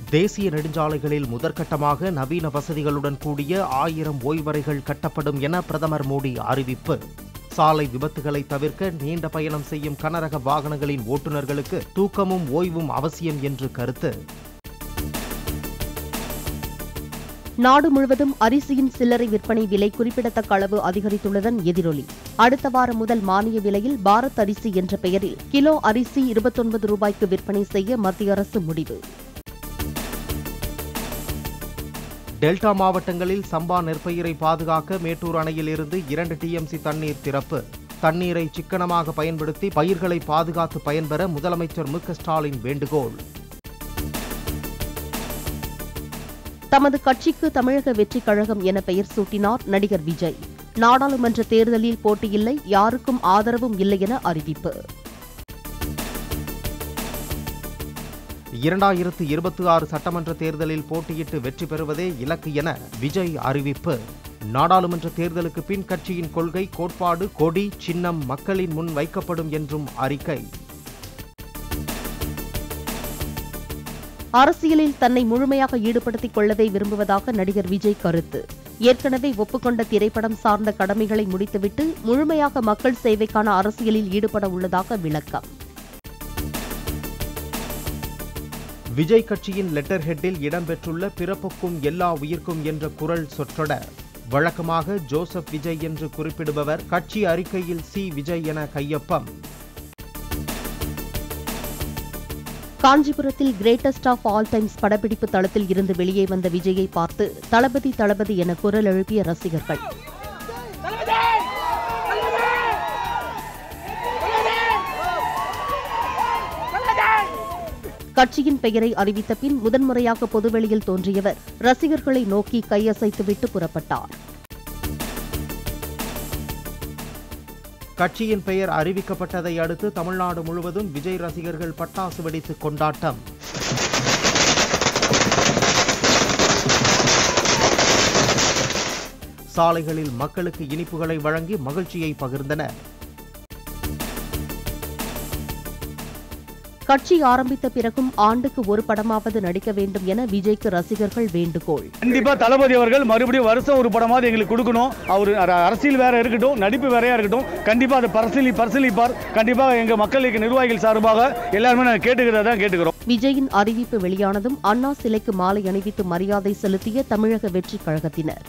தேசிய நெடுஞ்சாலைகளில் முதற்கட்டமாக நவீன வசதிகளுடன் கூடிய ஆயிரம் ஓய்வறைகள் கட்டப்படும் என பிரதமர் மோடி அறிவிப்பு சாலை விபத்துகளை தவிர்க்க நீண்ட பயணம் செய்யும் கனரக வாகனங்களின் ஓட்டுநர்களுக்கு தூக்கமும் ஓய்வும் அவசியம் என்று கருத்து நாடு முழுவதும் அரிசியின் சில்லறை விற்பனை விலை குறிப்பிடத்தக்க அளவு அதிகரித்துள்ளதன் எதிரொலி அடுத்த வாரம் முதல் மானிய விலையில் பாரத் அரிசி என்ற பெயரில் கிலோ அரிசி இருபத்தொன்பது ரூபாய்க்கு விற்பனை செய்ய மத்திய அரசு முடிவு டெல்டா மாவட்டங்களில் சம்பா நெற்பயிரை பாதுகாக்க மேட்டூர் அணையில் இருந்து இரண்டு டிஎம்சி தண்ணீர் திறப்பு தண்ணீரை சிக்கனமாக பயன்படுத்தி பயிர்களை பாதுகாத்து பயன்பெற முதலமைச்சர் மு க ஸ்டாலின் வேண்டுகோள் தமது கட்சிக்கு தமிழக வெற்றிக் கழகம் என பெயர் சூட்டினார் நடிகர் விஜய் நாடாளுமன்ற தேர்தலில் போட்டியில்லை யாருக்கும் ஆதரவும் இல்லை என அறிவிப்பு இரண்டாயிரத்து இருபத்தி ஆறு சட்டமன்ற தேர்தலில் போட்டியிட்டு வெற்றி பெறுவதே இலக்கு என விஜய் அறிவிப்பு நாடாளுமன்ற தேர்தலுக்கு பின் கட்சியின் கொள்கை கோட்பாடு கொடி சின்னம் மக்களின் முன் வைக்கப்படும் என்றும் அறிக்கை அரசியலில் தன்னை முழுமையாக ஈடுபடுத்திக் கொள்ளவே விரும்புவதாக நடிகர் விஜய் கருத்து ஏற்கனவே ஒப்புக்கொண்ட திரைப்படம் சார்ந்த கடமைகளை முடித்துவிட்டு முழுமையாக மக்கள் சேவைக்கான அரசியலில் ஈடுபட உள்ளதாக விளக்கம் விஜய் கட்சியின் லெட்டர் ஹெட்டில் இடம்பெற்றுள்ள பிறப்புக்கும் எல்லா உயிர்க்கும் என்ற குரல் சொற்றொடர் வழக்கமாக ஜோசப் விஜய் என்று குறிப்பிடுபவர் கட்சி அறிக்கையில் சி விஜய் என கையொப்பம் காஞ்சிபுரத்தில் கிரேட்டஸ்ட் ஆஃப் ஆல் டைம்ஸ் படப்பிடிப்பு தளத்தில் இருந்து வெளியே வந்த விஜயை பார்த்து தளபதி தளபதி என குரல் எழுப்பிய ரசிகர்கள் கட்சியின் பெயரை அறிவித்த பின் முதன்முறையாக பொதுவெளியில் தோன்றியவர் ரசிகர்களை நோக்கி கையசைத்துவிட்டு புறப்பட்டார் கட்சியின் பெயர் அறிவிக்கப்பட்டதை அடுத்து தமிழ்நாடு முழுவதும் விஜய் ரசிகர்கள் பட்டாசு வெடித்து கொண்டாட்டம் சாலைகளில் மக்களுக்கு இனிப்புகளை வழங்கி மகிழ்ச்சியை பகிர்ந்தனர் கட்சி ஆரம்பித்த பிறகும் ஆண்டுக்கு ஒரு படமாவது நடிக்க வேண்டும் என விஜய்க்கு ரசிகர்கள் வேண்டுகோள் கண்டிப்பா தளபதி அவர்கள் மறுபடியும் வருஷம் ஒரு படமாவது எங்களுக்கு கொடுக்கணும் அவர் அர- அரசியல் வேற இருக்கட்டும் நடிப்பு வேறையா இருக்கட்டும் கண்டிப்பா அதை பரிசீலி பரிசீலிப்பார் கண்டிப்பா எங்க மக்களுக்கு நிர்வாகிகள் சார்பாக எல்லாருமே நாங்கள் கேட்டுக்கிறதா கேட்டுக்கிறோம் விஜயின் அறிவிப்பு வெளியானதும் அண்ணா சிலைக்கு மாலை அணிவித்து மரியாதை செலுத்திய தமிழக வெற்றிக் கழகத்தினர்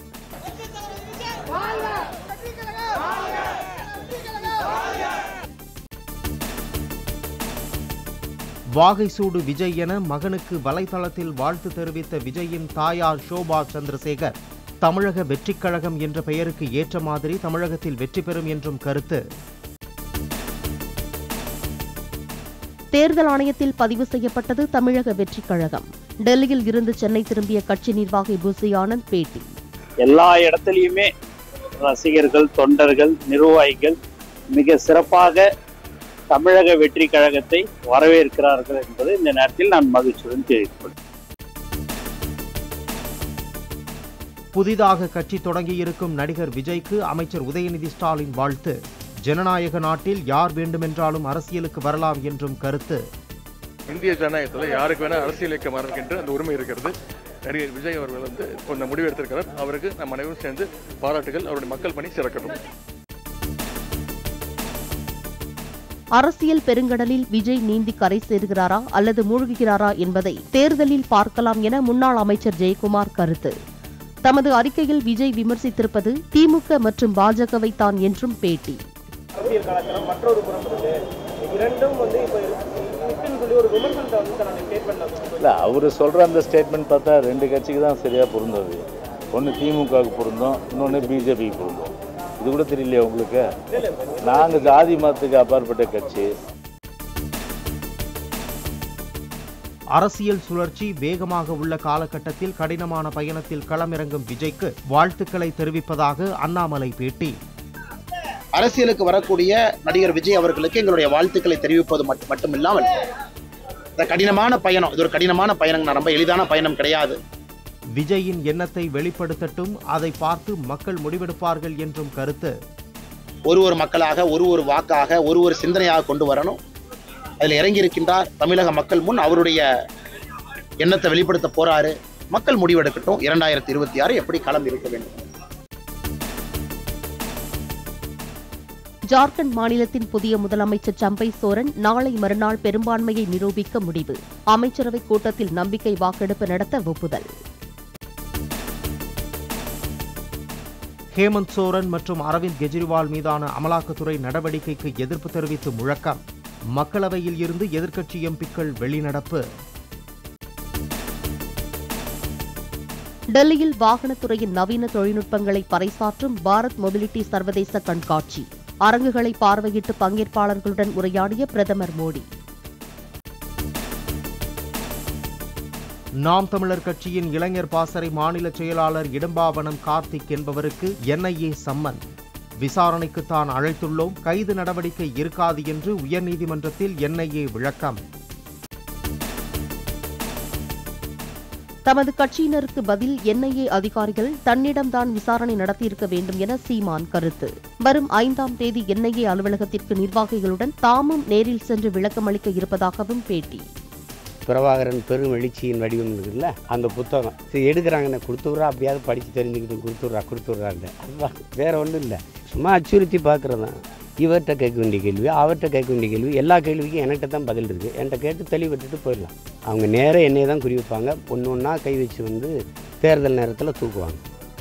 வாகை சூடு விஜய் என மகனுக்கு வலைதளத்தில் வாழ்த்து தெரிவித்த விஜயின் தாயார் ஷோபா சந்திரசேகர் தமிழக வெற்றிக் கழகம் என்ற பெயருக்கு ஏற்ற மாதிரி தமிழகத்தில் வெற்றி பெறும் என்றும் கருத்து தேர்தல் ஆணையத்தில் பதிவு செய்யப்பட்டது தமிழக வெற்றிக் கழகம் டெல்லியில் இருந்து சென்னை திரும்பிய கட்சி நிர்வாகி புசி ஆனந்த் பேட்டி எல்லா இடத்துலையுமே ரசிகர்கள் தொண்டர்கள் நிர்வாகிகள் மிக சிறப்பாக தமிழக வெற்றி கழகத்தை வரவேற்கிறார்கள் என்பதை இந்த நேரத்தில் நான் மகிழ்ச்சியுடன் தெரிவித்துள்ளேன் புதிதாக கட்சி தொடங்கியிருக்கும் நடிகர் விஜய்க்கு அமைச்சர் உதயநிதி ஸ்டாலின் வாழ்த்து ஜனநாயக நாட்டில் யார் வேண்டுமென்றாலும் அரசியலுக்கு வரலாம் என்றும் கருத்து இந்திய ஜனநாயகத்தில் யாருக்கு வேணா அரசியல் இயக்கம் ஆரம்பிக்கின்ற அந்த உரிமை இருக்கிறது நடிகர் விஜய் அவர்கள் வந்து இப்போ இந்த முடிவு எடுத்திருக்கிறார் அவருக்கு நம் அனைவரும் சேர்ந்து பாராட்டுகள் அவருடைய மக்கள் பணி சிறக்கட்டும் அரசியல் பெருங்கடலில் விஜய் நீந்தி கரை சேர்கிறாரா அல்லது மூழ்குகிறாரா என்பதை தேர்தலில் பார்க்கலாம் என முன்னாள் அமைச்சர் ஜெயக்குமார் கருத்து தமது அறிக்கையில் விஜய் விமர்சித்திருப்பது திமுக மற்றும் பாஜகவை தான் என்றும் பேட்டி அரசியல் கலாச்சாரம் மற்றொரு புறம் இருக்கு இரண்டும் வந்து இப்போ இருக்குன்னு சொல்லி ஒரு விமர்சனத்தை வந்து தன்னுடைய ஸ்டேட்மெண்ட்ல இல்லை அவர் சொல்கிற அந்த ஸ்டேட்மெண்ட் பார்த்தா ரெண்டு கட்சிக்கு தான் சரியாக பொருந்தது ஒன்று திமுகவுக்கு பொருந்தோம் இன்னொன்று பிஜேபிக்கு பொருந்தோம் இது கூட தெரியலையா உங்களுக்கு நாங்கள் ஜாதி மதத்துக்கு அப்பாற்பட்ட கட்சி அரசியல் சுழற்சி வேகமாக உள்ள காலகட்டத்தில் கடினமான பயணத்தில் களமிறங்கும் விஜய்க்கு வாழ்த்துக்களை தெரிவிப்பதாக அண்ணாமலை பேட்டி அரசியலுக்கு வரக்கூடிய நடிகர் விஜய் அவர்களுக்கு எங்களுடைய வாழ்த்துக்களை தெரிவிப்பது மட்டும் மட்டுமில்லாமல் இந்த கடினமான பயணம் இது ஒரு கடினமான பயணம் ரொம்ப எளிதான பயணம் கிடையாது விஜயின் எண்ணத்தை வெளிப்படுத்தட்டும் அதை பார்த்து மக்கள் முடிவெடுப்பார்கள் என்றும் கருத்து ஒரு ஒரு மக்களாக ஒரு ஒரு வாக்காக ஒரு ஒரு சிந்தனையாக கொண்டு வரணும் அதில் இறங்கி இருக்கின்றார் தமிழக மக்கள் முன் அவருடைய எண்ணத்தை வெளிப்படுத்த போறாரு மக்கள் முடிவெடுக்கட்டும் இரண்டாயிரத்தி இருபத்தி ஆறு எப்படி களம் இருக்க வேண்டும் ஜார்க்கண்ட் மாநிலத்தின் புதிய முதலமைச்சர் சம்பை சோரன் நாளை மறுநாள் பெரும்பான்மையை நிரூபிக்க முடிவு அமைச்சரவைக் கூட்டத்தில் நம்பிக்கை வாக்கெடுப்பு நடத்த ஒப்புதல் ஹேமந்த் சோரன் மற்றும் அரவிந்த் கெஜ்ரிவால் மீதான அமலாக்கத்துறை நடவடிக்கைக்கு எதிர்ப்பு தெரிவித்து முழக்கம் மக்களவையில் இருந்து எதிர்க்கட்சி எம்பிக்கள் வெளிநடப்பு டெல்லியில் வாகனத்துறையின் நவீன தொழில்நுட்பங்களை பறைசாற்றும் பாரத் மொபிலிட்டி சர்வதேச கண்காட்சி அரங்குகளை பார்வையிட்டு பங்கேற்பாளர்களுடன் உரையாடிய பிரதமர் மோடி நாம் தமிழர் கட்சியின் இளைஞர் பாசறை மாநில செயலாளர் இடும்பாவனம் கார்த்திக் என்பவருக்கு என்ஐஏ சம்மன் விசாரணைக்கு தான் அழைத்துள்ளோம் கைது நடவடிக்கை இருக்காது என்று உயர்நீதிமன்றத்தில் என்ஐஏ விளக்கம் தமது கட்சியினருக்கு பதில் என்ஐஏ அதிகாரிகள் தன்னிடம்தான் விசாரணை நடத்தியிருக்க வேண்டும் என சீமான் கருத்து வரும் ஐந்தாம் தேதி என்ஐஏ அலுவலகத்திற்கு நிர்வாகிகளுடன் தாமும் நேரில் சென்று விளக்கமளிக்க இருப்பதாகவும் பேட்டி பிரபாகரன் பெரும் எழுச்சியின் வடிவம் இருக்குல்ல அந்த புத்தகம் சரி எடுக்கிறாங்கண்ணே கொடுத்துட்றா அப்படியாவது படித்து தெரிஞ்சுக்கிட்டு கொடுத்துட்றா கொடுத்துட்றான்னு அதுதான் வேற ஒன்றும் இல்லை சும்மா அச்சுறுத்தி பார்க்குறது தான் இவர்கிட்ட கேட்க வேண்டிய கேள்வி அவர்கிட்ட கேட்க வேண்டிய கேள்வி எல்லா கேள்விக்கும் என்கிட்ட தான் பதில் இருக்குது என்கிட்ட கேட்டு தெளிவிட்டுட்டு போயிடலாம் அவங்க நேராக என்னைய தான் குறி வைப்பாங்க ஒன்று ஒன்றா கை வச்சு வந்து தேர்தல் நேரத்தில் தூக்குவாங்க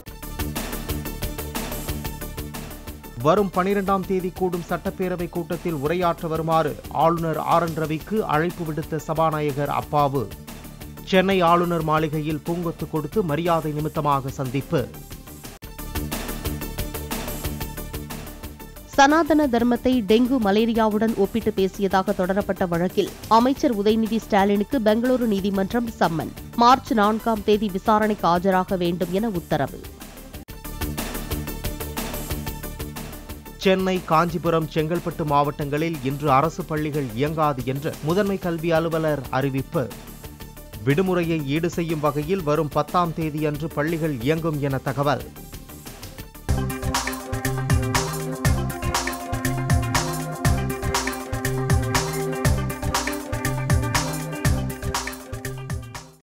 வரும் பனிரெண்டாம் தேதி கூடும் சட்டப்பேரவை கூட்டத்தில் உரையாற்ற வருமாறு ஆளுநர் ஆர் என் ரவிக்கு அழைப்பு விடுத்த சபாநாயகர் அப்பாவு சென்னை ஆளுநர் மாளிகையில் பூங்கொத்து கொடுத்து மரியாதை நிமித்தமாக சந்திப்பு சனாதன தர்மத்தை டெங்கு மலேரியாவுடன் ஒப்பிட்டு பேசியதாக தொடரப்பட்ட வழக்கில் அமைச்சர் உதயநிதி ஸ்டாலினுக்கு பெங்களூரு நீதிமன்றம் சம்மன் மார்ச் நான்காம் தேதி விசாரணைக்கு ஆஜராக வேண்டும் என உத்தரவு சென்னை காஞ்சிபுரம் செங்கல்பட்டு மாவட்டங்களில் இன்று அரசு பள்ளிகள் இயங்காது என்று முதன்மை கல்வி அலுவலர் அறிவிப்பு விடுமுறையை ஈடு செய்யும் வகையில் வரும் பத்தாம் தேதியன்று பள்ளிகள் இயங்கும் என தகவல்